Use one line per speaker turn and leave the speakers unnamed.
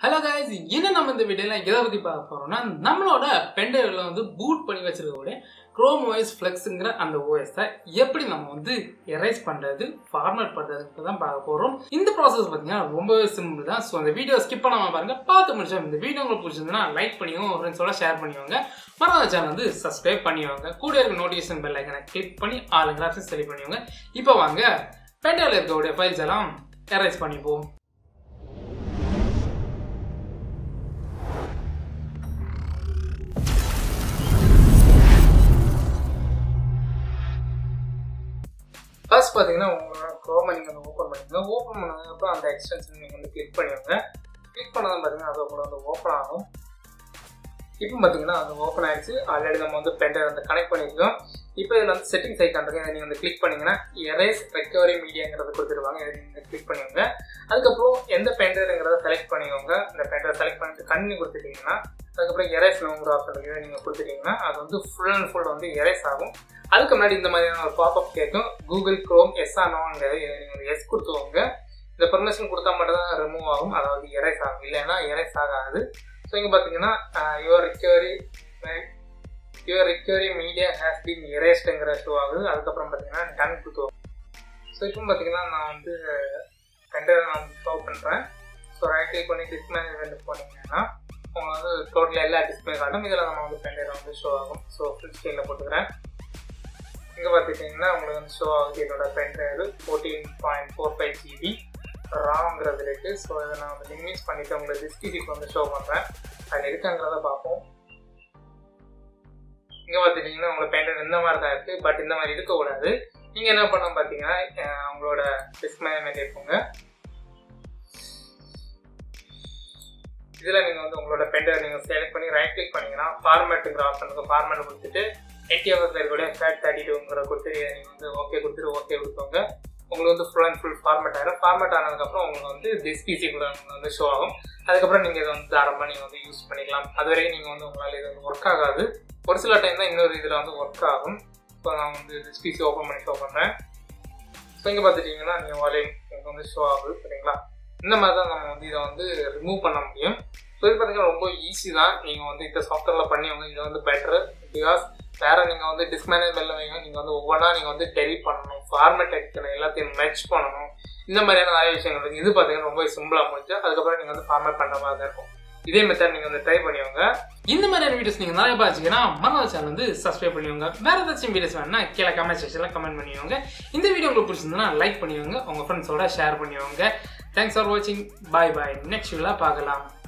hello guys என்ன நம்ம இந்த வீடியோல எதை பற்றி பார்க்க போறோம்னா நம்மளோட பென்டைவ்ல வந்து பூட் பண்ணி வச்சிருக்கக்கூடிய குரோம் OS ஃப்ளெக்ஸுங்கிற அந்த ஓஎஸை எப்படி நம்ம வந்து எரேஸ் பண்ணுறது ஃபார்மேட் பண்ணுறதுக்கு தான் பார்க்க போகிறோம் இந்த ப்ராசஸ் பார்த்தீங்கன்னா ரொம்பவே சிம்பிள் தான் ஸோ அந்த வீடியோ ஸ்கிப் பண்ணாம பாருங்க பார்த்து முடிச்சா இந்த வீடியோ உங்களுக்கு பிடிச்சிருந்ததுன்னா லைக் பண்ணிக்கோங்க உங்கள் ஃப்ரெண்ட்ஸோட ஷேர் பண்ணிக்கோங்க மறந்த சேனல் வந்து சப்ஸ்கிரைப் பண்ணிக்கோங்க கூட இருக்க நோட்டிஃபிகேஷன் பெல் ஐக்கனை கிளிக் பண்ணி ஆளுங்க ஆப்ஷன் செலக்ட் பண்ணிக்கோங்க இப்போ வாங்க பென்டைவ்ல இருக்கக்கூடிய ஃபைல்ஸ் எல்லாம் எரேஸ் பண்ணிப்போம் ஃபர்ஸ்ட் பார்த்தீங்கன்னா உங்களோட க்ரோமை நீங்கள் வந்து ஓப்பன் பண்ணிக்கோங்க ஓப்பன் பண்ணதுக்கப்புறம் அந்த எக்ஸ்டென்ஷன் நீங்கள் வந்து கிளிக் பண்ணிக்கோங்க கிளிக் பண்ணதான் பார்த்தீங்கன்னா அது கூட வந்து ஓப்பன் ஆகும் இப்போ பார்த்தீங்கன்னா அது ஓப்பன் ஆயிடுச்சு ஆல்ரெடி நம்ம வந்து பென்டர் வந்து கனெக்ட் பண்ணியிருக்கோம் இப்போ இதில் வந்து செட்டிங்ஸ் ஐக்கான் இருக்கு இதை நீங்கள் வந்து கிளிக் பண்ணிங்கன்னா எரேஸ் ரெக்கவரி மீடியாங்கிறத கொடுத்துருவாங்க இதை நீங்கள் கிளிக் பண்ணிக்கோங்க அதுக்கப்புறம் எந்த பென்டருங்கிறத செலக்ட் பண்ணிக்கோங்க இந்த பென்டரை செலக்ட் பண்ணிட்டு கண்ணி கொடுத்துட்டீங்கன்னா அதுக்கப்புறம் எரேஸ் நோங்கிற ஆப்ஷன் இருக்கு இதை நீங்கள் கொடுத்துட்டீங்கன்னா அது வந்து ஃபுல் அண்ட் ஃபுல் வந்து எரேஸ் ஆகும் அதுக்கு முன்னாடி இந்த மாதிரியான ஒரு பாப்அப் கேட்கும் கூகுள் க்ரோம் எஸ் ஆனோங்கிறது இதை நீங்கள் எஸ் கொடுத்துவோங்க இந்த பெர்மிஷன் கொடுத்தா மட்டும் தான் ரிமூவ் ஆகும் அதாவது எரேஸ் ஆகும் இல்லைன்னா எரேஸ் ஆகாது ஸோ இங்கே பார்த்தீங்கன்னா your recovery your recovery media has been எரேஸ்டுங்கிற ஷோ ஆகுது அதுக்கப்புறம் பார்த்தீங்கன்னா டன் கொடுத்துவோம் ஸோ இப்போ பார்த்தீங்கன்னா நான் வந்து கண்டரை நான் ஷோ பண்ணுறேன் ஸோ ரைட் கிளிக் பண்ணி டிஸ்பிளே மேனேஜ்மெண்ட் போனீங்கன்னா உங்களுக்கு வந்து டோட்டல் எல்லா டிஸ்பிளே காட்டும் இதில் நம்ம வந்து பெண்டரை வந்து ஷோ ஆகும் ஸோ ஃபுல் ஸ்க்ரீனில் போட்டுக்கிறேன் இங்கே பார்த்துட்டிங்கன்னா உங்களுக்கு வந்து ஷோ ஆகுது என்னோட pen drive fourteen point four five GB ராங்கிறது இருக்குது ஸோ இதை நான் வந்து இன்வீஸ் பண்ணிவிட்டு உங்களுக்கு டிஸ்கிரிக்கு வந்து ஷோ பண்ணுறேன் அது இருக்காங்கிறத பார்ப்போம் இங்கே பார்த்துட்டிங்கன்னா உங்களோட பென் டிரைவ் இந்த மாதிரி தான் இருக்குது பட் இந்த மாதிரி இருக்கக்கூடாது நீங்கள் என்ன பண்ணணும் பார்த்தீங்கன்னா உங்களோட டிஸ்க் மேனேஜ்மெண்ட் போங்க இதில் நீங்கள் வந்து உங்களோட பென்டர் நீங்கள் செலக்ட் பண்ணி ரைட் கிளிக் பண்ணிங்கன்னா ஃபார்மேட்டுங்கிற ஆப்ஷனுக்கு ஃபார்மேட் கொடுத்துட்டு எயிட்டிஎஃப்எஸ்ல இருக்கக்கூடிய ஃபேட் தேர்ட்டி டூங்கிற கொடுத்து நீங்கள் வந்து ஓகே கொடுத்துட்டு ஓகே கொடுத்தவங்க உங்களுக்கு வந்து ஃபுல் அண்ட் ஃபுல் ஃபார்மேட் ஆகிடும் ஃபார்மேட் ஆனதுக்கப்புறம் உங்களுக்கு வந்து திஸ் பிசி கூட வந்து ஷோ ஆகும் அதுக்கப்புறம் நீங்கள் இதை வந்து தாராளமாக நீங்கள் வந்து யூஸ் பண்ணிக்கலாம் அது வரைக்கும் நீங்கள் வந்து உங்களால் இது வந்து ஒர்க் ஆகாது ஒரு சில டைம் தான் இன்னொரு இதில் வந்து ஒர்க் ஆகும் ஸோ நான் வந்து திஸ் பிசி ஓப்பன் பண்ணி ஷோ பண்ணுறேன் ஸோ இங்கே பார்த்துட்டிங்கன்னா நீங்கள் வால்யூம் உங்களுக்கு வந்து ஷோ ஆகுது சரிங்களா இந்த மாதிரி தான் நம்ம வந்து இதை வந்து ரிமூவ் பண்ண முடியும் ஸோ இது பார்த்தீங்கன்னா ரொம்ப ஈஸி தான் நீங்கள் வந்து இந்த சாஃப்ட்வேரில் பண்ணிவங்க இது வந்து பெட்டரு பிகாஸ் வேற நீங்கள் வந்து டிஸ்க் மேனேஜ்மெண்ட்ல வைங்க நீங்கள் வந்து ஒவ்வொன்றா நீங்கள் வந்து டெலிட் பண்ணணும் ஃபார்மேட் அடிக்கணும் எல்லாத்தையும் மெர்ச் பண்ணணும் இந்த மாதிரியான நிறைய விஷயங்கள் இருக்குது இது பார்த்தீங்கன்னா ரொம்ப சிம்பிளாக முடிஞ்சு அதுக்கப்புறம் நீங்கள் வந்து ஃபார்மேட் பண்ணுற மாதிரி தான் இருக்கும் இதே மெத்தட் நீங்கள் வந்து ட்ரை பண்ணிவங்க இந்த மாதிரியான வீடியோஸ் நீங்கள் நிறைய பார்த்துங்கன்னா மறந்த சேனல் வந்து சப்ஸ்கிரைப் பண்ணிவங்க வேற ஏதாச்சும் வீடியோஸ் வேணா கீழே கமெண்ட் செக்ஷனில் கமெண்ட் பண்ணிவங்க இந்த வீடியோ உங்களுக்கு பிடிச்சிருந்தா லைக் பண்ணிவங்க உங்கள் ஃப்ரெண்ட்ஸோட ஷேர் பண்ணிவங்க தேங்க்ஸ் ஃபார் வாட்சிங் பாய் பாய் நெக்ஸ்ட் வீடியோவில் பார்க்கலாம்